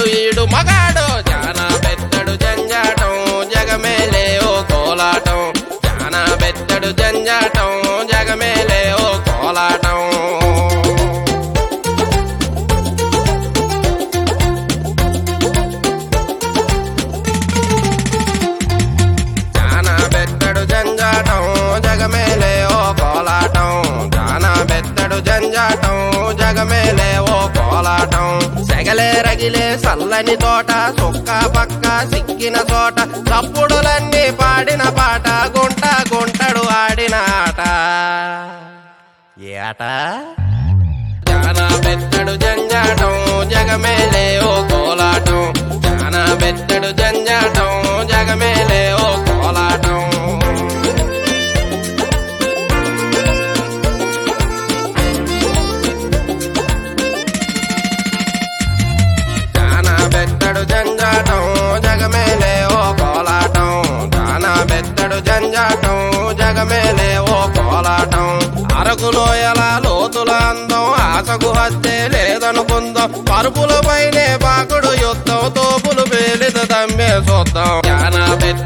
ఈడు మగాడు జానా బెత్తడు జంజాటం జగమేలే ఓ కోలాటం జానా బెత్తడు జంజాటం జగమేలే ఓ కోలాటం జానా బెత్తడు జంజాటం జగమేలే ఓ కోలాటం జానా బెత్తడు జంజాటం జగమేలే ఓ కోలాటం సెగలే రగిలే సల్లని తోట సుక్క పక్క సిక్కిన చోట చప్పుడులన్నీ పాడిన పాట గుంట గుంటడు ఆడిన ఆట ఏ ఆట జానా బెత్తడు జంజాటం జగమేలే ఓ కోలాటం జానా బెత్తడు జంజాటం జగమేలే ఓ కోలాటం జానా బెత్తడు జంజాటం జగమేలే ఓ కోలాటం జానా బెత్తడు జంజాటం జగమేలే ఓ కోలాటం అరకులోయల లోతుల అందం ఆశకు హత్తే లేదనుకుందాం పరుపుల పైనే పాకుడు యుద్ధం తోపులు పేలిత దమ్మే చూద్దాం జానా బెత్తడు